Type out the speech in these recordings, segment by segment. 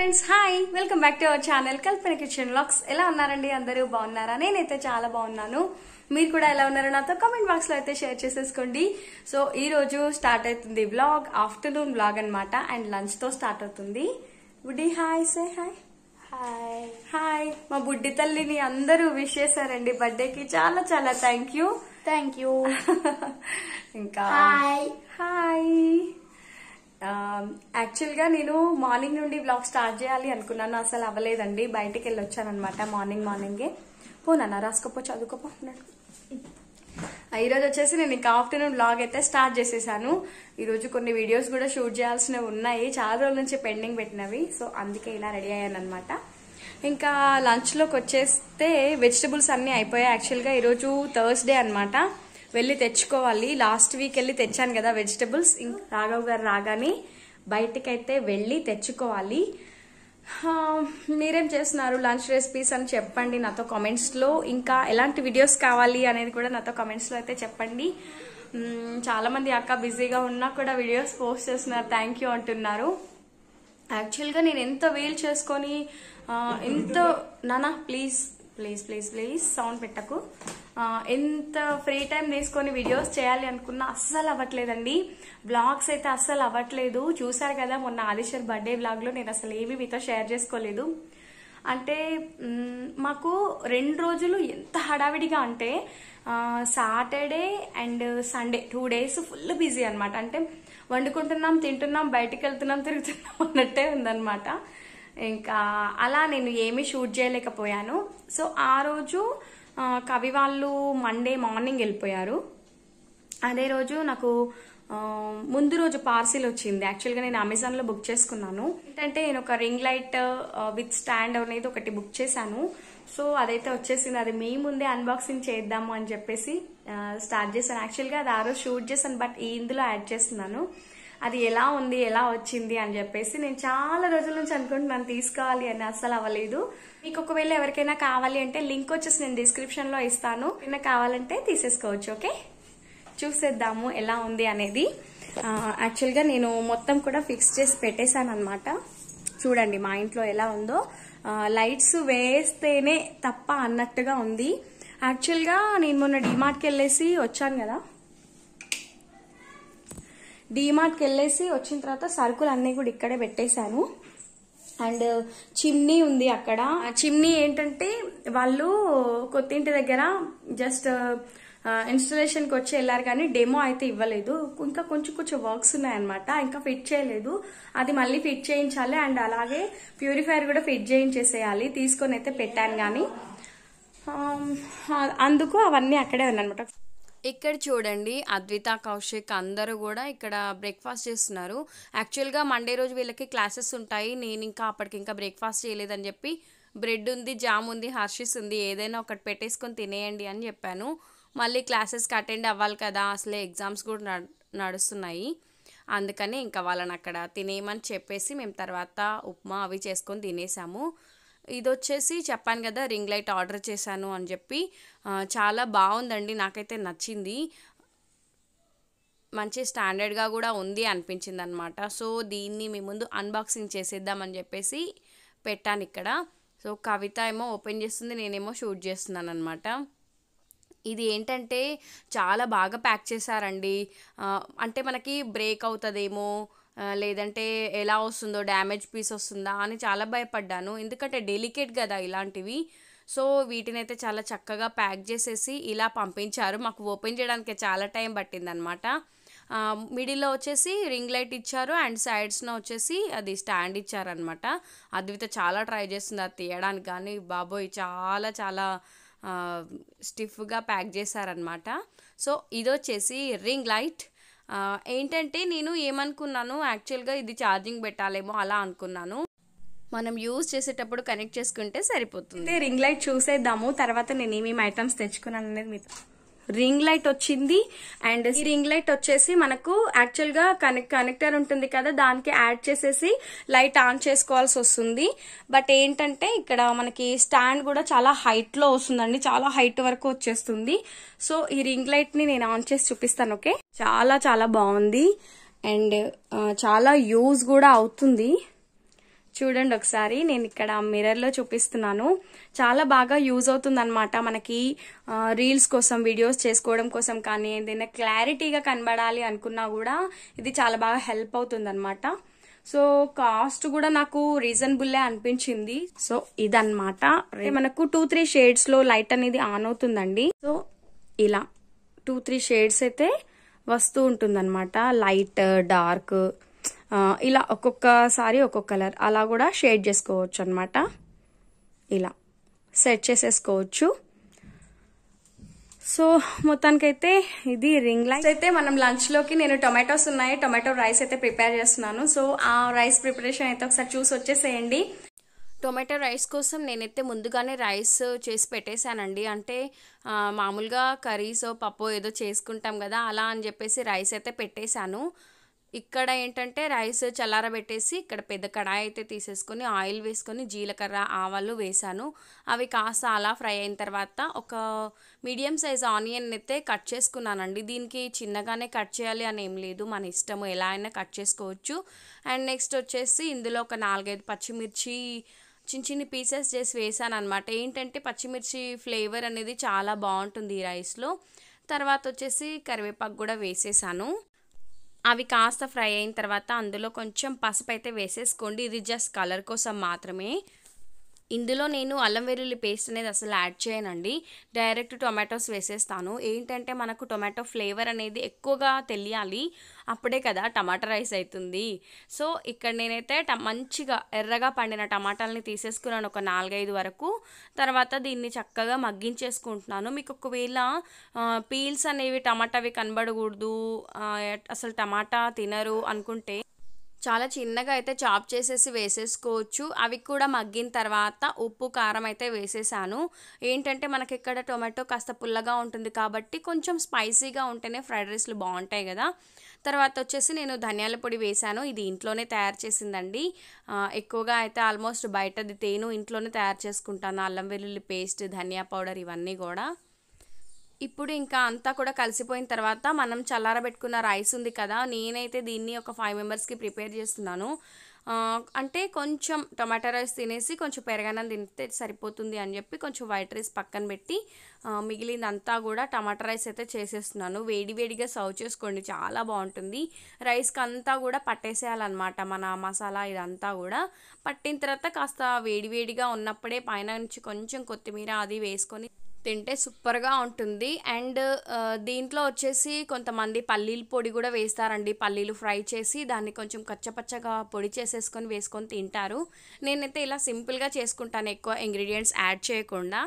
Friends hi welcome back to our channel Kalpana kitchen లాక్స్ ఎలా ఉన్నారండి అందరూ బాగున్నారా నేనైతే చాలా బాగున్నాను మీరు కూడా ఎలా ఉన్నారో నాతో కామెంట్ బాక్స్ లో అయితే షేర్ చేసేసుకోండి సో ఈ రోజు స్టార్ట్ అవుతుంది వ్లాగ్ ఆఫ్టర్నూన్ వ్లాగ్ అన్నమాట అండ్ లంచ్ తో స్టార్ట్ అవుతుంది బుడ్డి hi say hi hi hi మా బుడ్డి తల్లిని అందరూ విష్ చేశారండి బర్త్డేకి చాలా చాలా థ్యాంక్ యూ థ్యాంక్ యూ ఇంకా హాయ్ హాయ్ యాక్చువల్గా నేను మార్నింగ్ నుండి బ్లాగ్ స్టార్ట్ చేయాలి అనుకున్నాను అసలు అవ్వలేదండి బయటికి వెళ్ళి వచ్చాను అనమాట మార్నింగ్ మార్నింగే పోనా రాసుకోపో చదువుకోపో అన్నాడు. ఆ, ఈరోజు వచ్చేసి నేను ఇంకా ఆఫ్టర్నూన్ బ్లాగ్ అయితే స్టార్ట్ చేసేసాను ఈరోజు కొన్ని వీడియోస్ కూడా షూట్ చేయాల్సినవి ఉన్నాయి చాలా రోజుల నుంచి పెండింగ్ పెట్టినవి సో అందుకే ఇలా రెడీ అయ్యాను అనమాట ఇంకా లంచ్లోకి వచ్చేస్తే వెజిటబుల్స్ అన్నీ అయిపోయాయి యాక్చువల్గా ఈరోజు థర్స్డే అన్నమాట వెళ్ళి తెచ్చుకోవాలి లాస్ట్ వీక్ వెళ్ళి తెచ్చాను కదా వెజిటబుల్స్ ఇంకా రాఘవ్ గారు రాగానే బయటికైతే వెళ్ళి తెచ్చుకోవాలి హా, మీరేం చేస్తున్నారు లంచ్ రెసిపీస్ అని చెప్పండి నాతో కామెంట్స్లో ఇంకా ఎలాంటి వీడియోస్ కావాలి అనేది కూడా నాతో కామెంట్స్లో అయితే చెప్పండి మ్మ్, చాలా మంది అక్క బిజీగా ఉన్నా కూడా వీడియోస్ పోస్ట్ చేస్తున్నారు థ్యాంక్ యూ అంటున్నారు యాక్చువల్గా నేను ఎంత వీల్ చేసుకొని ఆ, ఎంత నానా please please please please sound పెట్టకు ఆ, ఎంత ఫ్రీ టైం తీసుకొని వీడియోస్ చేయాలి అనుకున్నా అస్సలు అవ్వట్లేదండి బ్లాగ్స్ అయితే అస్సలు అవ్వట్లేదు చూసారు కదా మొన్న ఆదిశ్వర్ బర్త్డే బ్లాగ్లో నేను అసలు ఏమీ మీతో షేర్ చేసుకోలేదు అంటే మ్, మాకు రెండు రోజులు ఎంత హడావిడిగా అంటే Saturday and Sunday two days full busy అనమాట అంటే వండుకుంటున్నాం తింటున్నాం బయటికి వెళ్తున్నాం తిరుగుతున్నాం అన్నట్టే ఉందన్నమాట ఇంకా అలా నేను ఏమీ షూట్ చేయలేకపోయాను సో ఆ రోజు ఆ, కవి వాళ్ళు మండే మార్నింగ్ వెళ్ళిపోయారు అదే రోజు నాకు ఆ, ముందు రోజు పార్సిల్ వచ్చింది యాక్చువల్గా నేను అమెజాన్లో బుక్ చేసుకున్నాను ఏంటంటే నేను ఒక రింగ్ లైట్ విత్ స్టాండ్ అనేది ఒకటి బుక్ చేశాను సో అదైతే వచ్చేసింది అది మీ ముందే అన్బాక్సింగ్ చేద్దాము అని చెప్పేసి ఆ, స్టార్ట్ చేశాను యాక్చువల్గా అది ఆ రోజు షూట్ చేశాను బట్ ఈ ఇందులో యాడ్ చేస్తున్నాను అది ఎలా ఉంది ఎలా వచ్చింది అని చెప్పేసి నేను చాలా రోజుల నుంచి అనుకుంటున్నాను తీసుకోవాలి అని అస్సలు అవ్వలేదు మీకు ఒకవేళ ఎవరికైనా కావాలి అంటే లింక్ వచ్చేసి నేను డిస్క్రిప్షన్ లో ఇస్తాను ఏమైనా కావాలంటే తీసేసుకోవచ్చు ఓకే చూసేద్దాము ఎలా ఉంది అనేది ఆ, యాక్చువల్గా నేను మొత్తం కూడా ఫిక్స్ చేసి పెట్టేశాను అనమాట చూడండి మా ఇంట్లో ఎలా ఉందో ఆ, లైట్స్ వేస్తేనే తప్ప అన్నట్టుగా ఉంది యాక్చువల్గా నేను మొన్న డిమార్ట్కి వెళ్ళేసి వచ్చాను కదా డీమార్ట్కి వెళ్ళేసి వచ్చిన తర్వాత సరుకులు అన్నీ కూడా ఇక్కడే పెట్టేశాను అండ్ చిమ్నీ ఉంది అక్కడ ఆ చిమ్నీ ఏంటంటే వాళ్ళు కొత్త ఇంటి దగ్గర జస్ట్ ఇన్స్టలేషన్కి వచ్చి వెళ్ళారు కానీ డెమో అయితే ఇవ్వలేదు ఇంకా కొంచెం కొంచెం వర్క్స్ ఉన్నాయన్నమాట ఇంకా ఫిట్ చేయలేదు అది మళ్ళీ ఫిట్ చేయించాలి అండ్ అలాగే ప్యూరిఫైయర్ కూడా ఫిట్ చేయించేసేయాలి తీసుకొని అయితే పెట్టాను కానీ ఆమ్, అందుకు అవన్నీ అక్కడే ఉన్నాయన్నమాట ఇక్కడ చూడండి అద్విత కౌశిక్ అందరూ కూడా ఇక్కడ బ్రేక్ఫాస్ట్ చేస్తున్నారు యాక్చువల్గా మండే రోజు వీళ్ళకి క్లాసెస్ ఉంటాయి నేను ఇంకా అప్పటికి ఇంకా బ్రేక్ఫాస్ట్ చేయలేదని చెప్పి బ్రెడ్ ఉంది జామ్ ఉంది హర్షిస్ ఉంది ఏదైనా ఒకటి పెట్టేసుకొని తినేయండి అని చెప్పాను మళ్ళీ క్లాసెస్కి అటెండ్ అవ్వాలి కదా అసలే ఎగ్జామ్స్ కూడా నడు- నడుస్తున్నాయి అందుకని ఇంకా వాళ్ళని అక్కడ తినేయమని చెప్పేసి మేము తర్వాత ఉప్మా అవి చేసుకొని తినేసాము ఇది వచ్చేసి చెప్పాను కదా రింగ్ లైట్ ఆర్డర్ చేశాను అని చెప్పి ఆ, చాలా బాగుందండి నాకైతే నచ్చింది మంచి స్టాండర్డ్గా కూడా ఉంది అనిపించింది అనమాట సో దీన్ని మీ ముందు అన్బాక్సింగ్ చేసేద్దామని చెప్పేసి పెట్టాను ఇక్కడ సో కవిత ఏమో ఓపెన్ చేస్తుంది నేనేమో షూట్ చేస్తున్నాను అనమాట ఇది ఏంటంటే చాలా బాగా ప్యాక్ చేశారండి ఆ, అంటే మనకి బ్రేక్ అవుతుందేమో ఆ, లేదంటే ఎలా వస్తుందో డ్యామేజ్ పీస్ వస్తుందా అని చాలా భయపడ్డాను ఎందుకంటే డెలికేట్ కదా ఇలాంటివి సో వీటిని అయితే చాలా చక్కగా ప్యాక్ చేసేసి ఇలా పంపించారు మాకు ఓపెన్ చేయడానికి చాలా టైం పట్టిందనమాట మిడిల్లో వచ్చేసి రింగ్ లైట్ ఇచ్చారు అండ్ సైడ్స్లో వచ్చేసి అది స్టాండ్ ఇచ్చారనమాట అద్విత చాలా ట్రై చేస్తుంది అది తీయడానికి కానీ బాబోయ్ చాలా చాలా ఆ, స్టిఫ్గా ప్యాక్ చేశారనమాట సో ఇది వచ్చేసి రింగ్ లైట్ ఆ, ఏంటంటే నేను ఏమనుకున్నాను యాక్చువల్గా ఇది ఛార్జింగ్ పెట్టాలేమో అలా అనుకున్నాను మనం యూజ్ చేసేటప్పుడు కనెక్ట్ చేసుకుంటే సరిపోతుంది రింగ్ లైట్ చూసేద్దాము తర్వాత నేను ఏమేమి ఐటమ్స్ తెచ్చుకున్నాను అనేది మీతో రింగ్ లైట్ వచ్చింది అండ్ ఈ రింగ్ లైట్ వచ్చేసి మనకు యాక్చువల్ గా కనెక్ట్ కనెక్టర్ ఉంటుంది కదా దానికి యాడ్ చేసేసి లైట్ ఆన్ చేసుకోవాల్సి వస్తుంది బట్ ఏంటంటే ఇక్కడ మనకి స్టాండ్ కూడా చాలా హైట్ లో వస్తుందండి చాలా హైట్ వరకు వచ్చేస్తుంది సో ఈ రింగ్ లైట్ ని నేను ఆన్ చేసి చూపిస్తాను ఓకే చాలా చాలా బాగుంది అండ్ చాలా యూజ్ కూడా అవుతుంది చూడండి ఒకసారి నేను ఇక్కడ మిర్రర్లో చూపిస్తున్నాను చాలా బాగా యూజ్ అవుతుంది అనమాట మనకి రీల్స్ కోసం వీడియోస్ చేసుకోవడం కోసం కానీ ఏదైనా క్లారిటీగా కనబడాలి అనుకున్నా కూడా ఇది చాలా బాగా హెల్ప్ అవుతుంది అనమాట సో కాస్ట్ కూడా నాకు రీజనబుల్లే అనిపించింది సో ఇదన్నమాట మనకు టూ త్రీ షేడ్స్ లో లైట్ అనేది ఆన్ అవుతుందండి సో ఇలా టూ త్రీ షేడ్స్ అయితే వస్తూ ఉంటుందన్నమాట లైట్ డార్క్ ఇలా ఒక్కొక్కసారి ఒక్కొక్క కలర్ అలా కూడా షేడ్ చేసుకోవచ్చు అనమాట ఇలా సెట్ చేసేసుకోవచ్చు సో మొత్తానికైతే ఇది రింగ్ లైట్ అయితే మనం లంచ్ లోకి నేను టొమాటోస్ ఉన్నాయి టొమాటో రైస్ అయితే ప్రిపేర్ చేస్తున్నాను సో ఆ రైస్ ప్రిపరేషన్ అయితే ఒకసారి చూసి వచ్చేసేయండి టొమాటో రైస్ కోసం నేనైతే ముందుగానే రైస్ చేసి పెట్టేశానండి అంటే ఆ, మామూలుగా కర్రీస్ పప్పు ఏదో చేసుకుంటాం కదా అలా అని చెప్పేసి రైస్ అయితే పెట్టేశాను ఇక్కడ ఏంటంటే రైస్ చల్లారబెట్టేసి ఇక్కడ పెద్ద కడాయి అయితే తీసేసుకొని ఆయిల్ వేసుకొని జీలకర్ర ఆవాలు వేసాను అవి కాస్త అలా ఫ్రై అయిన తర్వాత ఒక మీడియం సైజ్ ఆనియన్ అయితే కట్ చేసుకున్నానండి దీనికి చిన్నగానే కట్ చేయాలి అని ఏం లేదు మన ఇష్టము ఎలా అయినా కట్ చేసుకోవచ్చు అండ్ నెక్స్ట్ వచ్చేసి ఇందులో ఒక నాలుగైదు పచ్చిమిర్చి చిన్న చిన్న పీసెస్ చేసి వేసాను అనమాట ఏంటంటే పచ్చిమిర్చి ఫ్లేవర్ అనేది చాలా బాగుంటుంది ఈ రైస్లో తర్వాత వచ్చేసి కరివేపాకు కూడా వేసేసాను అవి కాస్త ఫ్రై అయిన తర్వాత అందులో కొంచెం పసుపు అయితే వేసేసుకోండి ఇది జస్ట్ కలర్ కోసం మాత్రమే ఇందులో నేను అల్లం వెల్లుల్లి పేస్ట్ అనేది అసలు యాడ్ చేయనండి డైరెక్ట్ టొమాటోస్ వేసేస్తాను ఏంటంటే మనకు టొమాటో ఫ్లేవర్ అనేది ఎక్కువగా తెలియాలి అప్పుడే కదా టమాటా రైస్ అవుతుంది సో ఇక్కడ నేనైతే ట- మంచిగా ఎర్రగా పండిన టమాటాలని తీసేసుకున్నాను ఒక నాలుగైదు వరకు తర్వాత దీన్ని చక్కగా మగ్గించేసుకుంటున్నాను మీకు ఒకవేళ పీల్స్ అనేవి టమాటావి కనబడకూడదు ఆ, అసలు టమాటా తినరు అనుకుంటే చాలా చిన్నగా అయితే చాప్ చేసేసి వేసేసుకోవచ్చు అవి కూడా మగ్గిన తర్వాత ఉప్పు కారం అయితే వేసేసాను ఏంటంటే మనకి ఇక్కడ టొమాటో కాస్త పుల్లగా ఉంటుంది కాబట్టి కొంచెం స్పైసీగా ఉంటేనే ఫ్రైడ్ రైస్లు బాగుంటాయి కదా తర్వాత వచ్చేసి నేను ధనియాల పొడి వేశాను ఇది ఇంట్లోనే తయారు చేసిందండి ఆ, ఎక్కువగా అయితే ఆల్మోస్ట్ బయటది తేను ఇంట్లోనే తయారు చేసుకుంటాను అల్లం వెల్లుల్లి పేస్ట్ ధనియా పౌడర్ ఇవన్నీ కూడా ఇప్పుడు ఇంకా అంతా కూడా కలిసిపోయిన తర్వాత మనం చల్లారబెట్టుకున్న రైస్ ఉంది కదా నేనైతే దీన్ని ఒక ఫైవ్ మెంబర్స్కి ప్రిపేర్ చేస్తున్నాను ఆ, అంటే కొంచెం టొమాటో రైస్ తినేసి కొంచెం పెరగన్నం తింటే సరిపోతుంది అని చెప్పి కొంచెం వైట్ రైస్ పక్కన పెట్టి ఆ, మిగిలిందంతా కూడా టమాటా రైస్ అయితే చేసేస్తున్నాను వేడి వేడిగా సర్వ్ చేసుకోండి చాలా బాగుంటుంది రైస్కి అంతా కూడా పట్టేసేయాలన్నమాట మన మసాలా ఇదంతా కూడా పట్టిన తర్వాత కాస్త వేడి వేడిగా ఉన్నప్పుడే పైన నుంచి కొంచెం కొత్తిమీర అది వేసుకొని తింటే సూపర్గా ఉంటుంది అండ్ ఆ, దీంట్లో వచ్చేసి కొంతమంది పల్లీల పొడి కూడా వేస్తారండి పల్లీలు ఫ్రై చేసి దాన్ని కొంచెం కచ్చపచ్చగా పొడి చేసేసుకొని వేసుకొని తింటారు నేనైతే ఇలా సింపుల్గా చేసుకుంటాను ఎక్కువ ఇంగ్రీడియంట్స్ యాడ్ చేయకుండా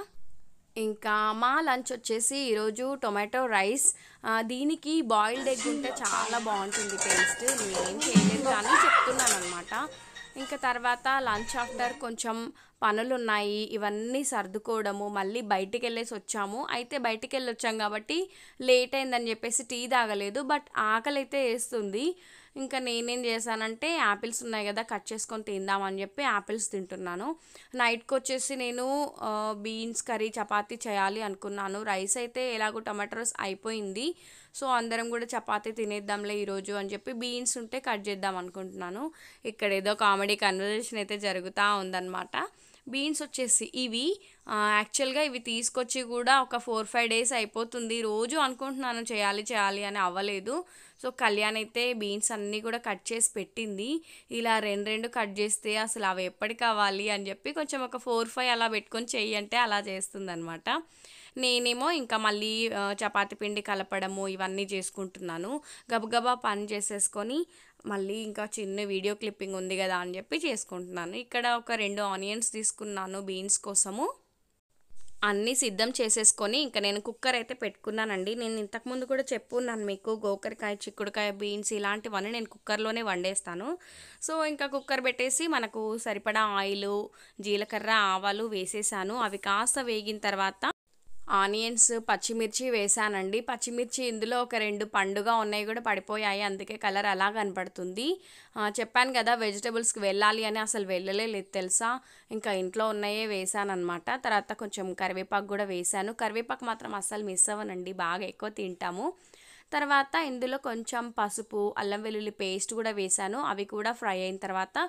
ఇంకా మా లంచ్ వచ్చేసి ఈరోజు టొమాటో రైస్ ఆ, దీనికి బాయిల్డ్ ఎగ్ ఉంటే చాలా బాగుంటుంది టేస్ట్ నేనేం చేయలేదు కానీ చెప్తున్నాను అనమాట ఇంకా తర్వాత లంచ్ ఆఫ్టర్ కొంచెం పనులు ఉన్నాయి ఇవన్నీ సర్దుకోవడము మళ్ళీ బయటికి వెళ్ళేసి వచ్చాము అయితే బయటికి వెళ్ళి వచ్చాం కాబట్టి లేట్ అయిందని చెప్పేసి టీ తాగలేదు బట్ ఆకలి అయితే వేస్తుంది ఇంకా నేనేం చేశానంటే యాపిల్స్ ఉన్నాయి కదా కట్ చేసుకొని తిందామని చెప్పి యాపిల్స్ తింటున్నాను నైట్కి వచ్చేసి నేను బీన్స్ కర్రీ చపాతీ చేయాలి అనుకున్నాను రైస్ అయితే ఎలాగో టమాటో రైస్ అయిపోయింది సో అందరం కూడా చపాతీ తినేద్దాంలే ఈరోజు అని చెప్పి బీన్స్ ఉంటే కట్ చేద్దాం అనుకుంటున్నాను ఇక్కడ ఏదో కామెడీ కన్వర్జేషన్ అయితే జరుగుతూ ఉందన్నమాట బీన్స్ వచ్చేసి ఇవి ఆ, యాక్చువల్గా ఇవి తీసుకొచ్చి కూడా ఒక ఫోర్ ఫైవ్ డేస్ అయిపోతుంది రోజు అనుకుంటున్నాను చేయాలి చేయాలి అని అవ్వలేదు సో కళ్యాణ్ అయితే బీన్స్ అన్నీ కూడా కట్ చేసి పెట్టింది ఇలా రెండు రెండు కట్ చేస్తే అసలు అవి ఎప్పటికి అవ్వాలి అని చెప్పి కొంచెం ఒక ఫోర్ ఫైవ్ అలా పెట్టుకొని చెయ్యి అంటే అలా చేస్తుంది నేనేమో ఇంకా మళ్ళీ ఆ, చపాతీ పిండి కలపడము ఇవన్నీ చేసుకుంటున్నాను గబగబా పని చేసేసుకొని మళ్ళీ ఇంకా చిన్న వీడియో క్లిప్పింగ్ ఉంది కదా అని చెప్పి చేసుకుంటున్నాను ఇక్కడ ఒక రెండు ఆనియన్స్ తీసుకున్నాను బీన్స్ కోసము అన్నీ సిద్ధం చేసేసుకొని ఇంకా నేను కుక్కర్ అయితే పెట్టుకున్నానండి నేను ఇంతకుముందు కూడా చెప్పున్నాను మీకు గోకరకాయ చిక్కుడుకాయ బీన్స్ ఇలాంటివన్నీ నేను కుక్కర్లోనే వండేస్తాను సో ఇంకా కుక్కర్ పెట్టేసి మనకు సరిపడా ఆయిల్ జీలకర్ర ఆవాలు వేసేసాను అవి కాస్త వేగిన తర్వాత ఆనియన్స్ పచ్చిమిర్చి వేసానండి పచ్చిమిర్చి ఇందులో ఒక రెండు పండుగ ఉన్నాయి కూడా పడిపోయాయి అందుకే కలర్ అలా కనపడుతుంది ఆ, చెప్పాను కదా వెజిటబుల్స్కి వెళ్ళాలి అని అసలు వెళ్ళలే లేదు తెలుసా ఇంకా ఇంట్లో ఉన్నాయే వేసాను అనమాట తర్వాత కొంచెం కరివేపాకు కూడా వేసాను కరివేపాకు మాత్రం అస్సలు మిస్ అవ్వనండి బాగా ఎక్కువ తింటాము తర్వాత ఇందులో కొంచెం పసుపు అల్లం వెల్లుల్లి పేస్ట్ కూడా వేసాను అవి కూడా ఫ్రై అయిన తర్వాత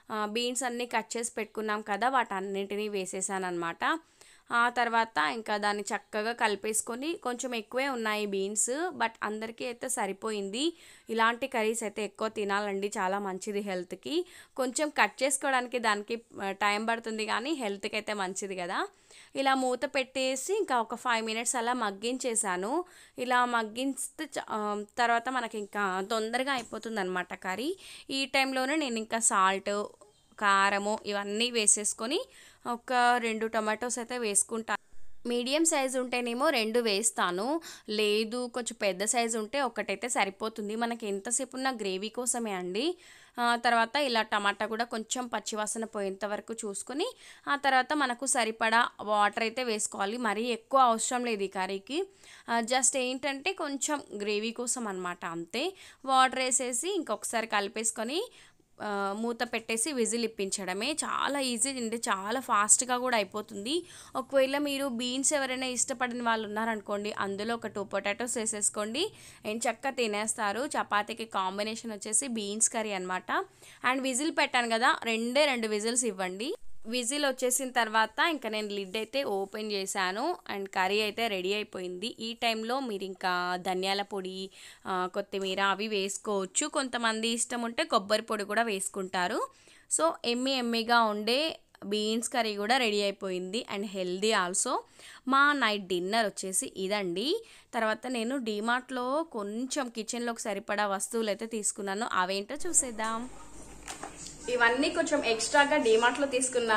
బీన్స్ అన్నీ కట్ చేసి పెట్టుకున్నాం కదా వాటన్నింటినీ వేసేసాను అనమాట ఆ తర్వాత ఇంకా దాన్ని చక్కగా కలిపేసుకొని కొంచెం ఎక్కువే ఉన్నాయి బీన్స్ బట్ అందరికీ అయితే సరిపోయింది ఇలాంటి కర్రీస్ అయితే ఎక్కువ తినాలండి చాలా మంచిది హెల్త్కి కొంచెం కట్ చేసుకోవడానికి దానికి టైం పడుతుంది కానీ హెల్త్కి అయితే మంచిది కదా ఇలా మూత పెట్టేసి ఇంకా ఒక ఫైవ్ మినిట్స్ అలా మగ్గించేసాను ఇలా మగ్గిస్తే చ- ఆ, తర్వాత మనకి ఇంకా తొందరగా అయిపోతుంది అనమాట కర్రీ ఈ టైంలోనే నేను ఇంకా సాల్ట్ కారము ఇవన్నీ వేసేసుకొని ఒక రెండు టొమాటోస్ అయితే వేసుకుంటాను మీడియం సైజు ఉంటేనేమో రెండు వేస్తాను లేదు కొంచెం పెద్ద సైజు ఉంటే ఒకటైతే సరిపోతుంది మనకి ఎంతసేపు ఉన్న గ్రేవీ కోసమే అండి ఆ తర్వాత ఇలా టమాటా కూడా కొంచెం పచ్చివాసన పోయేంత వరకు చూసుకొని ఆ తర్వాత మనకు సరిపడా వాటర్ అయితే వేసుకోవాలి మరీ ఎక్కువ అవసరం లేదు ఈ కర్రీకి జస్ట్ ఏంటంటే కొంచెం గ్రేవీ కోసం అనమాట అంతే వాటర్ వేసేసి ఇంకొకసారి కలిపేసుకొని ఆ, మూత పెట్టేసి విజిల్ ఇప్పించడమే చాలా ఈజీ అండి చాలా ఫాస్ట్గా కూడా అయిపోతుంది ఒకవేళ మీరు బీన్స్ ఎవరైనా ఇష్టపడిన వాళ్ళు ఉన్నారనుకోండి అందులో ఒక టూ పొటాటోస్ వేసేసుకోండి అండ్ చక్కగా తినేస్తారు చపాతీకి కాంబినేషన్ వచ్చేసి బీన్స్ కర్రీ అనమాట అండ్ విజిల్ పెట్టాను కదా రెండే రెండు విజిల్స్ ఇవ్వండి విజిల్ వచ్చేసిన తర్వాత ఇంకా నేను లిడ్ అయితే ఓపెన్ చేశాను అండ్ కర్రీ అయితే రెడీ అయిపోయింది ఈ టైంలో మీరు ఇంకా ధనియాల పొడి ఆ, కొత్తిమీర అవి వేసుకోవచ్చు కొంతమంది ఇష్టం ఉంటే కొబ్బరి పొడి కూడా వేసుకుంటారు సో ఎమ్మి ఎమ్మిగా ఉండే బీన్స్ కర్రీ కూడా రెడీ అయిపోయింది అండ్ హెల్దీ ఆల్సో మా నైట్ డిన్నర్ వచ్చేసి ఇదండి తర్వాత నేను డీమార్ట్లో కొంచెం కిచెన్లోకి సరిపడా వస్తువులు అయితే తీసుకున్నాను అవేంటో చూసేద్దాం ఇవన్నీ కొంచెం ఎక్స్ట్రాగా డిమార్ట్లో తీసుకున్న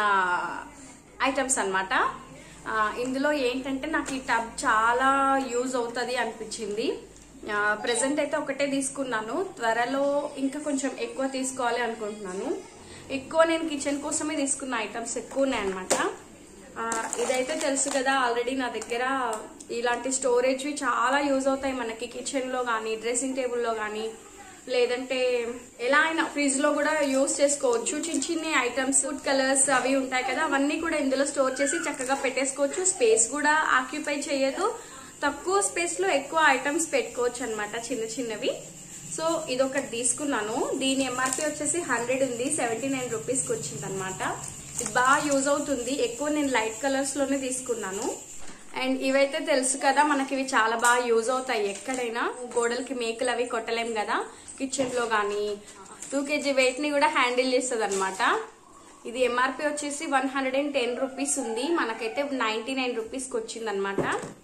ఐటమ్స్ అనమాట ఇందులో ఏంటంటే నాకు ఈ టబ్ చాలా యూజ్ అవుతుంది అనిపించింది ప్రజెంట్ అయితే ఒకటే తీసుకున్నాను త్వరలో ఇంకా కొంచెం ఎక్కువ తీసుకోవాలి అనుకుంటున్నాను ఎక్కువ నేను కిచెన్ కోసమే తీసుకున్న ఐటమ్స్ ఎక్కువ ఉన్నాయన్నమాట ఆ, ఇదైతే తెలుసు కదా ఆల్రెడీ నా దగ్గర ఇలాంటి స్టోరేజ్వి చాలా యూజ్ అవుతాయి మనకి కిచెన్లో కానీ డ్రెస్సింగ్ టేబుల్లో కానీ లేదంటే ఎలా అయినా ఫ్రిడ్జ్ లో కూడా యూస్ చేసుకోవచ్చు చిన్న చిన్న ఐటమ్స్ ఫుడ్ కలర్స్ అవి ఉంటాయి కదా అవన్నీ కూడా ఇందులో స్టోర్ చేసి చక్కగా పెట్టేసుకోవచ్చు స్పేస్ కూడా ఆక్యుపై చేయదు తక్కువ స్పేస్ లో ఎక్కువ ఐటమ్స్ పెట్టుకోవచ్చు అనమాట చిన్న చిన్నవి సో ఇదొకటి తీసుకున్నాను దీని ఎంఆర్పి వచ్చేసి హండ్రెడ్ ఉంది సెవెంటీ నైన్ రూపీస్కి వచ్చింది అనమాట ఇది బాగా యూజ్ అవుతుంది ఎక్కువ నేను లైట్ కలర్స్ లోనే తీసుకున్నాను అండ్ ఇవైతే తెలుసు కదా మనకి ఇవి చాలా బాగా యూజ్ అవుతాయి ఎక్కడైనా గోడలకి మేకులు అవి కొట్టలేం కదా కిచెన్ లో కానీ టూ కేజీ వెయిట్ ని కూడా హ్యాండిల్ చేస్తుంది అనమాట ఇది ఎంఆర్పి వచ్చేసి one hundred and ten rupees ఉంది మనకైతే నైన్టీ నైన్ రూపీస్కి వచ్చింది అనమాట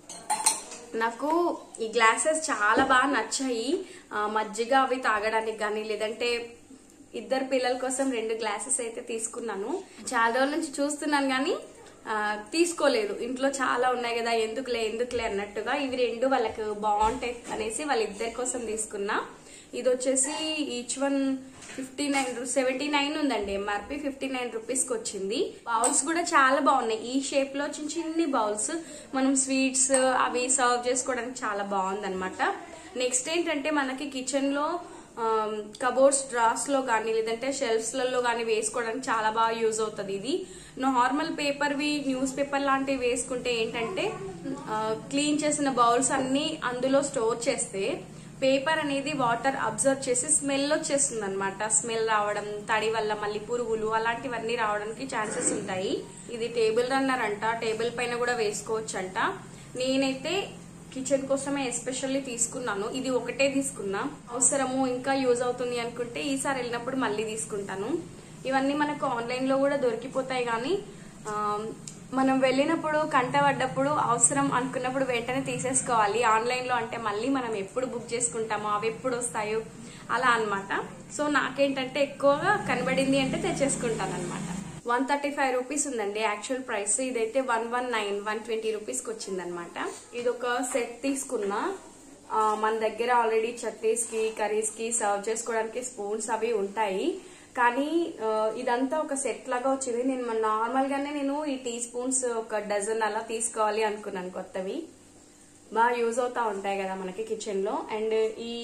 నాకు ఈ గ్లాసెస్ చాలా బాగా నచ్చాయి ఆ, మజ్జిగ అవి తాగడానికి కానీ లేదంటే ఇద్దరు పిల్లల కోసం రెండు గ్లాసెస్ అయితే తీసుకున్నాను చాలా రోజుల నుంచి చూస్తున్నాను కానీ ఆ, తీసుకోలేదు ఇంట్లో చాలా ఉన్నాయి కదా ఎందుకులే ఎందుకులే అన్నట్టుగా ఇవి రెండు వాళ్ళకి బాగుంటాయి అనేసి వాళ్ళిద్దరి కోసం తీసుకున్నా ఇది వచ్చేసి each one fifty nine seventy nine ఉందండి ఎంఆర్పి ఫిఫ్టీ నైన్ రూపీస్కి వచ్చింది బౌల్స్ కూడా చాలా బాగున్నాయి ఈ షేప్ లో చిన్న చిన్ని బౌల్స్ మనం స్వీట్స్ అవి సర్వ్ చేసుకోవడానికి చాలా బాగుంది అనమాట నెక్స్ట్ ఏంటంటే మనకి కిచెన్ లో కబోర్డ్స్ డ్రాస్ లో కానీ లేదంటే షెల్ఫ్స్ లలో కానీ వేసుకోవడానికి చాలా బాగా యూజ్ అవుతుంది ఇది నార్మల్ పేపర్వి న్యూస్ పేపర్ లాంటివి వేసుకుంటే ఏంటంటే క్లీన్ చేసిన బౌల్స్ అన్ని అందులో స్టోర్ చేస్తే పేపర్ అనేది వాటర్ అబ్జర్వ్ చేసి స్మెల్ వచ్చేస్తుంది అనమాట స్మెల్ రావడం తడి వల్ల మళ్ళీ పురుగులు అలాంటివన్నీ రావడానికి ఛాన్సెస్ ఉంటాయి ఇది టేబుల్ రన్నర్ అంట టేబుల్ పైన కూడా వేసుకోవచ్చు అంట నేనైతే కిచెన్ కోసమే ఎస్పెషల్లీ తీసుకున్నాను ఇది ఒకటే తీసుకున్నా అవసరము ఇంకా యూజ్ అవుతుంది అనుకుంటే ఈసారి వెళ్ళినప్పుడు మళ్ళీ తీసుకుంటాను ఇవన్నీ మనకు ఆన్లైన్ లో కూడా దొరికిపోతాయి కానీ ఆ, మనం వెళ్ళినప్పుడు కంట పడ్డప్పుడు అవసరం అనుకున్నప్పుడు వెంటనే తీసేసుకోవాలి ఆన్లైన్ లో అంటే మళ్ళీ మనం ఎప్పుడు బుక్ చేసుకుంటామో అవి ఎప్పుడు వస్తాయో అలా అన్నమాట సో నాకేంటంటే ఎక్కువగా కనబడింది అంటే తెచ్చేసుకుంటాను అనమాట వన్ థర్టీ ఫైవ్ రూపీస్ ఉందండి యాక్చువల్ ప్రైస్ ఇదైతే one one nine one twenty రూపీస్కి వచ్చిందనమాట ఇది ఒక సెట్ తీసుకున్నా ఆ, మన దగ్గర ఆల్రెడీ చట్నీస్ కి కర్రీస్ కి సర్వ్ చేసుకోవడానికి స్పూన్స్ అవి ఉంటాయి కానీ ఆ, ఇదంతా ఒక సెట్ లాగా వచ్చింది నేను నార్మల్ గానే నేను ఈ టీ స్పూన్స్ ఒక డజన్ అలా తీసుకోవాలి అనుకున్నాను కొత్తవి బాగా యూజ్ అవుతా ఉంటాయి కదా మనకి కిచెన్ లో అండ్ ఈ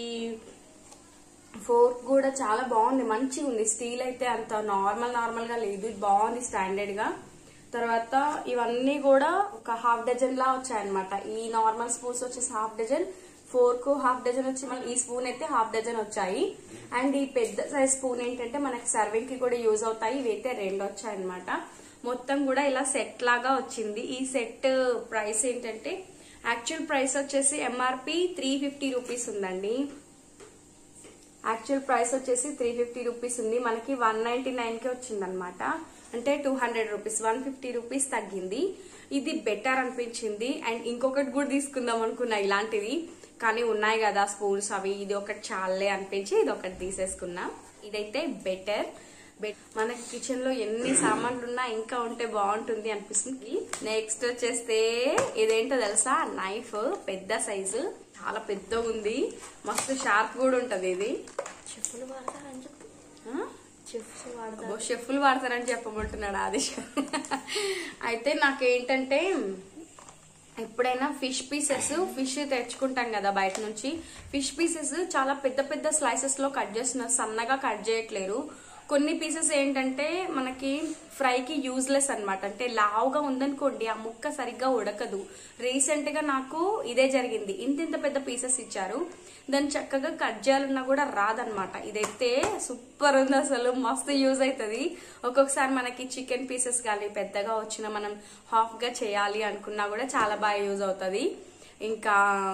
ఫోర్క్ కూడా చాలా బాగుంది మంచిగా ఉంది స్టీల్ అయితే అంత నార్మల్ నార్మల్ గా లేదు ఇది బాగుంది స్టాండర్డ్ గా తర్వాత ఇవన్నీ కూడా ఒక హాఫ్ డజన్ లా వచ్చాయన్నమాట ఈ నార్మల్ స్పూన్స్ వచ్చేసి హాఫ్ డజన్ ఫోర్ కు హాఫ్ డజన్ వచ్చి మళ్ళీ ఈ స్పూన్ అయితే హాఫ్ డజన్ వచ్చాయి అండ్ ఈ పెద్ద సైజ్ స్పూన్ ఏంటంటే మనకి సర్వింగ్ కి కూడా యూజ్ అవుతాయి ఇవైతే రెండు వచ్చాయి అనమాట మొత్తం కూడా ఇలా సెట్ లాగా వచ్చింది ఈ సెట్ ప్రైస్ ఏంటంటే యాక్చువల్ ప్రైస్ వచ్చేసి ఎంఆర్పి త్రీ ఫిఫ్టీ రూపీస్ ఉందండి యాక్చువల్ ప్రైస్ వచ్చేసి త్రీ ఫిఫ్టీ రూపీస్ ఉంది మనకి వన్ నైన్టీ నైన్ కి వచ్చింది అనమాట అంటే two hundred rupees one fifty rupees తగ్గింది ఇది బెటర్ అనిపించింది అండ్ ఇంకొకటి కూడా తీసుకుందాం అనుకున్నా ఇలాంటివి కానీ ఉన్నాయి కదా స్పూన్స్ అవి ఇది ఒకటి చాలే అనిపించి ఇది ఒకటి తీసేసుకున్నా ఇదైతే బెటర్ మన కిచెన్ లో ఎన్ని సామాన్లు ఉన్నా ఇంకా ఉంటే బాగుంటుంది అనిపిస్తుంది నెక్స్ట్ వచ్చేస్తే ఇదేంటో తెలుసా నైఫ్ పెద్ద సైజు చాలా పెద్దగా ఉంది మస్తు షార్ప్ కూడా ఉంటది ఇది చెప్పులు వాడతారని చెప్పు ఆ? చెఫ్స్ వాడతారు అబ్బో, షెఫ్లు వాడతారని చెప్పమంటున్నాడు ఆదిశ అయితే నాకేంటంటే ఎప్పుడైనా ఫిష్ పీసెస్ ఫిష్ తెచ్చుకుంటాం కదా బయట నుంచి ఫిష్ పీసెస్ చాలా పెద్ద పెద్ద స్లైసెస్ లో కట్ చేస్తున్నారు సన్నగా కట్ చేయట్లేరు కొన్ని పీసెస్ ఏంటంటే మనకి ఫ్రైకి యూజ్లెస్ అన్నమాట అంటే లావుగా ఉందనుకోండి ఆ ముక్క సరిగ్గా ఉడకదు రీసెంట్ గా నాకు ఇదే జరిగింది ఇంత ఇంత పెద్ద పీసెస్ ఇచ్చారు దాన్ని చక్కగా కట్ చేయాలన్నా కూడా రాదనమాట ఇదైతే సూపర్ ఉంది అసలు మస్తు యూజ్ అవుతుంది ఒక్కొక్కసారి మనకి చికెన్ పీసెస్ కానీ పెద్దగా వచ్చిన మనం హాఫ్ గా చేయాలి అనుకున్నా కూడా చాలా బాగా యూజ్ అవుతుంది ఇంకా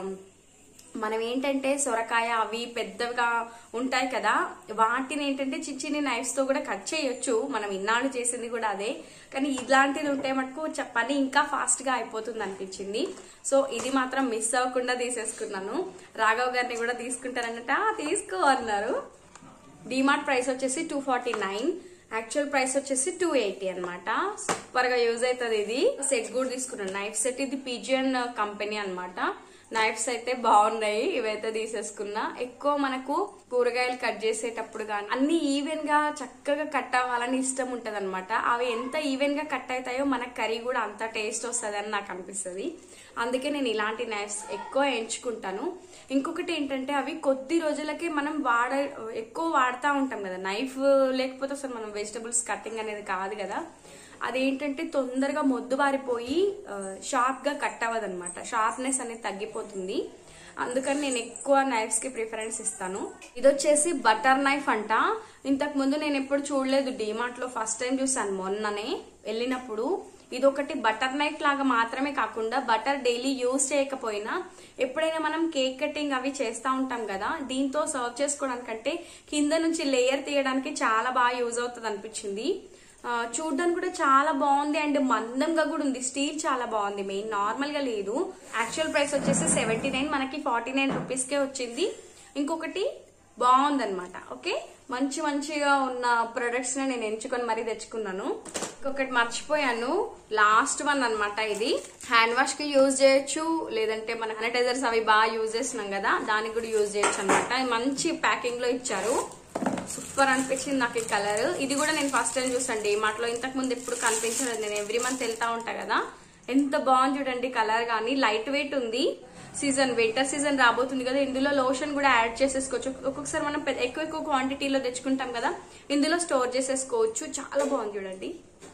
మనం ఏంటంటే సొరకాయ అవి పెద్దగా ఉంటాయి కదా వాటిని ఏంటంటే చిన్న చిన్న నైఫ్స్ తో కూడా కట్ చేయొచ్చు మనం ఇన్నాళ్ళు చేసింది కూడా అదే కానీ ఇలాంటిది ఉంటే మటుకు చ- పని ఇంకా ఫాస్ట్ గా అయిపోతుంది అనిపించింది సో ఇది మాత్రం మిస్ అవ్వకుండా తీసేసుకున్నాను రాఘవ్ గారిని కూడా తీసుకుంటారన్నట "ఆ, తీసుకో అన్నారు డిమార్ట్ ప్రైస్ వచ్చేసి two forty nine actual price వచ్చేసి టూ ఎయిటీ అనమాట సూపర్ గా యూజ్ అవుతుంది ఇది సెట్ కూడా తీసుకున్నాను నైఫ్ సెట్ ఇది పిజియన్ కంపెనీ అన్నమాట నైఫ్స్ అయితే బాగున్నాయి ఇవైతే తీసేసుకున్నా ఎక్కువ మనకు కూరగాయలు కట్ చేసేటప్పుడు కానీ అన్ని ఈవెన్ గా చక్కగా కట్ అవ్వాలని ఇష్టం ఉంటది అనమాట అవి ఎంత ఈవెన్ గా కట్ అవుతాయో మన కర్రీ కూడా అంత టేస్ట్ వస్తుంది అని నాకు అనిపిస్తుంది అందుకే నేను ఇలాంటి నైఫ్స్ ఎక్కువ ఎంచుకుంటాను ఇంకొకటి ఏంటంటే అవి కొద్ది రోజులకే మనం వాడ ఎక్కువ వాడుతూ ఉంటాం కదా నైఫ్ లేకపోతే అసలు మనం వెజిటబుల్స్ కటింగ్ అనేది కాదు కదా అదేంటంటే తొందరగా మొద్దుబారిపోయి షార్ప్ గా కట్ అవ్వదన్నమాట షార్ప్నెస్ అనేది తగ్గిపోతుంది అందుకని నేను ఎక్కువ నైఫ్స్ కి ప్రిఫరెన్స్ ఇస్తాను ఇది వచ్చేసి బటర్ నైఫ్ అంట ఇంతకు ముందు నేను ఎప్పుడు చూడలేదు డిమార్ట్ లో ఫస్ట్ టైం చూసాను మొన్ననే వెళ్ళినప్పుడు ఇది ఒకటి బటర్ నైఫ్ లాగా మాత్రమే కాకుండా బటర్ డైలీ యూజ్ చేయకపోయినా ఎప్పుడైనా మనం కేక్ కటింగ్ అవి చేస్తూ ఉంటాం కదా దీంతో సర్వ్ చేసుకోవడానికంటే కింద నుంచి లేయర్ తీయడానికి చాలా బాగా యూజ్ అవుతుంది అనిపించింది ఆ, చూడ్డానికి కూడా చాలా బాగుంది అండ్ మందంగా కూడా ఉంది స్టీల్ చాలా బాగుంది మెయిన్ నార్మల్ గా లేదు యాక్చువల్ ప్రైస్ వచ్చేసి సెవెంటీ నైన్ మనకి ఫార్టీ నైన్ రూపీస్ కే వచ్చింది ఇంకొకటి బాగుందన్నమాట ఓకే మంచి మంచిగా ఉన్న ప్రొడక్ట్స్ నేను ఎంచుకొని మరీ తెచ్చుకున్నాను ఇంకొకటి మర్చిపోయాను లాస్ట్ వన్ అన్నమాట ఇది హ్యాండ్ వాష్ కి యూజ్ చేయొచ్చు లేదంటే మన శానిటైజర్స్ అవి బాగా యూజ్ చేస్తున్నాం కదా దానికి కూడా యూజ్ చేయొచ్చు అనమాట మంచి ప్యాకింగ్ లో ఇచ్చారు సూపర్ అనిపించింది నాకు ఈ కలర్ ఇది కూడా నేను ఫస్ట్ టైం చూసాను డిమార్ట్ లో ఇంతకు ముందు ఎప్పుడు కనిపించలేదు నేను ఎవ్రీ మంత్ వెళ్తా ఉంటా కదా ఎంత బాగుంది చూడండి కలర్ కానీ లైట్ వెయిట్ ఉంది సీజన్ వింటర్ సీజన్ రాబోతుంది కదా ఇందులో లోషన్ కూడా యాడ్ చేసేసుకోవచ్చు ఒక్కొక్కసారి మనం పెద్ద- ఎక్కువ ఎక్కువ క్వాంటిటీలో తెచ్చుకుంటాం కదా ఇందులో స్టోర్ చేసేసుకోవచ్చు చాలా బాగుంది చూడండి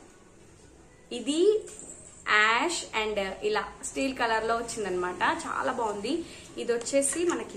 ఇది యాష్ అండ్ ఇలా స్టీల్ కలర్ లో వచ్చిందనమాట చాలా బాగుంది ఇది వచ్చేసి మనకి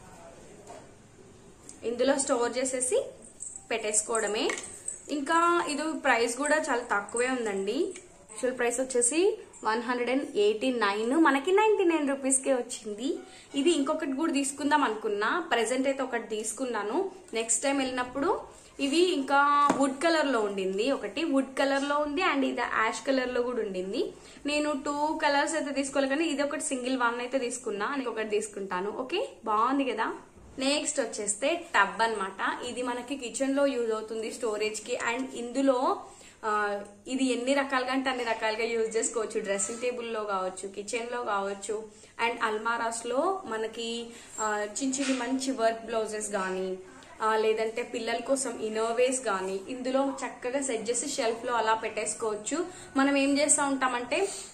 ఇందులో స్టోర్ చేసేసి పెట్టేసుకోవడమే ఇంకా ఇది ప్రైస్ కూడా చాలా తక్కువే ఉందండి యాక్చువల్ ప్రైస్ వచ్చేసి one hundred and eighty nine మనకి నైన్టీ నైన్ రూపీస్కే వచ్చింది ఇది ఇంకొకటి కూడా తీసుకుందాం అనుకున్నా ప్రెసెంట్ అయితే ఒకటి తీసుకున్నాను నెక్స్ట్ టైం వెళ్ళినప్పుడు ఇవి ఇంకా వుడ్ కలర్ లో ఉండింది ఒకటి వుడ్ కలర్ లో ఉంది అండ్ ఇది యాష్ కలర్ లో కూడా ఉండింది నేను టూ కలర్స్ అయితే తీసుకోవాలి కానీ ఇది ఒకటి సింగిల్ వన్ అయితే తీసుకున్నా నేను ఒకటి తీసుకుంటాను ఓకే బాగుంది కదా నెక్స్ట్ వచ్చేస్తే టబ్ అన్నమాట ఇది మనకి కిచెన్ లో యూజ్ అవుతుంది స్టోరేజ్ కి అండ్ ఇందులో ఆ, ఇది ఎన్ని రకాలుగా అంటే అన్ని రకాలుగా యూజ్ చేసుకోవచ్చు డ్రెస్సింగ్ టేబుల్ లో కావచ్చు కిచెన్ లో కావచ్చు అండ్ అల్మారాస్ లో మనకి ఆ, చిన్న చిన్న మంచి వర్క్ బ్లౌజెస్ కానీ లేదంటే పిల్లల కోసం ఇన్నోవేస్ కానీ ఇందులో చక్కగా సెట్ చేసి షెల్ఫ్ లో అలా పెట్టేసుకోవచ్చు మనం ఏం చేస్తూ ఉంటామంటే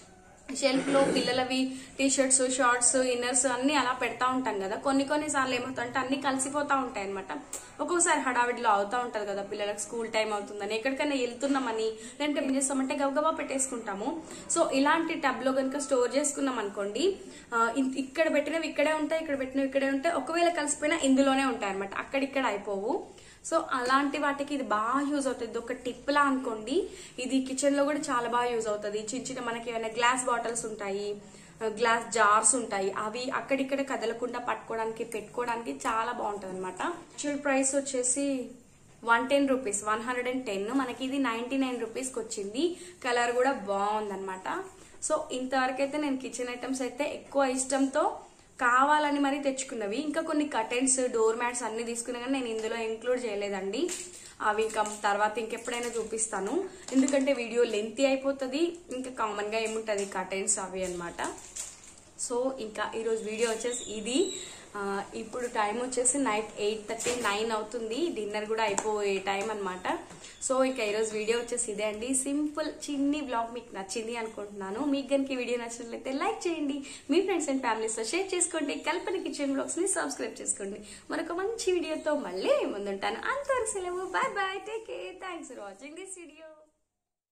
షెల్ఫ్ లో పిల్లలవి టీ షర్ట్స్ షార్ట్స్ ఇన్నర్స్ అన్ని అలా పెడతా ఉంటాం కదా కొన్ని కొన్ని సార్లు ఏమవుతుందంటే అన్ని కలిసిపోతా ఉంటాయి అనమాట ఒక్కొక్కసారి హడావిడిలో అవుతా ఉంటది కదా పిల్లలకు స్కూల్ టైం అవుతుందని ఎక్కడికైనా వెళ్తున్నామని లేదంటే ఏం చేస్తామంటే గబగబా పెట్టేసుకుంటాము సో ఇలాంటి టబ్ లో కనుక స్టోర్ చేసుకున్నాం అనుకోండి ఆ, ఇన్- ఇక్కడ పెట్టినవి ఇక్కడే ఉంటాయి ఇక్కడ పెట్టినవి ఇక్కడే ఉంటాయి ఒకవేళ కలిసిపోయినా ఇందులోనే ఉంటాయి అనమాట అక్కడిక్కడ అయిపోవు సో అలాంటి వాటికి ఇది బాగా యూజ్ అవుతుంది ఒక టిప్ లా అనుకోండి ఇది కిచెన్ లో కూడా చాలా బాగా యూజ్ అవుతుంది చిన్న చిన్న మనకి ఏమైనా గ్లాస్ బాటిల్స్ ఉంటాయి గ్లాస్ జార్స్ ఉంటాయి అవి అక్కడిక్కడ కదలకుండా పట్టుకోవడానికి పెట్టుకోవడానికి చాలా బాగుంటది అనమాట యాక్చువల్ ప్రైస్ వచ్చేసి one ten rupees one hundred and ten మనకి ఇది నైన్టీ నైన్ రూపీస్కి వచ్చింది కలర్ కూడా బాగుందన్నమాట సో ఇంతవరకు అయితే నేను కిచెన్ ఐటమ్స్ అయితే ఎక్కువ ఇష్టంతో కావాలని మరీ తెచ్చుకున్నవి ఇంకా కొన్ని కటెన్స్ డోర్ మ్యాట్స్ అన్ని తీసుకున్నా కానీ నేను ఇందులో ఇంక్లూడ్ చేయలేదండి అవి ఇంకా తర్వాత ఇంకెప్పుడైనా చూపిస్తాను ఎందుకంటే వీడియో లెంతీ అయిపోతుంది ఇంకా కామన్ గా ఏముంటది కటెన్స్ అవి అన్నమాట సో ఇంకా ఈరోజు వీడియో వచ్చేసి ఇది ఆ, ఇప్పుడు టైం వచ్చేసి నైట్ ఎయిట్ థర్టీ నైన్ అవుతుంది డిన్నర్ కూడా అయిపోయే టైం అన్నమాట సో ఇంకా ఈరోజు వీడియో వచ్చేసి ఇదే అండి సింపుల్ చిన్ని బ్లాగ్ మీకు నచ్చింది అనుకుంటున్నాను మీకు కనుక ఈ వీడియో నచ్చినట్లయితే లైక్ చేయండి మీ ఫ్రెండ్స్ అండ్ ఫ్యామిలీస్తో షేర్ చేసుకోండి కల్పన కిచెన్ బ్లాగ్స్ ని సబ్స్క్రైబ్ చేసుకోండి మరొక మంచి వీడియోతో మళ్ళీ ముందుంటాను అంతవరకు సెలవు bye bye take care thanks for watching this video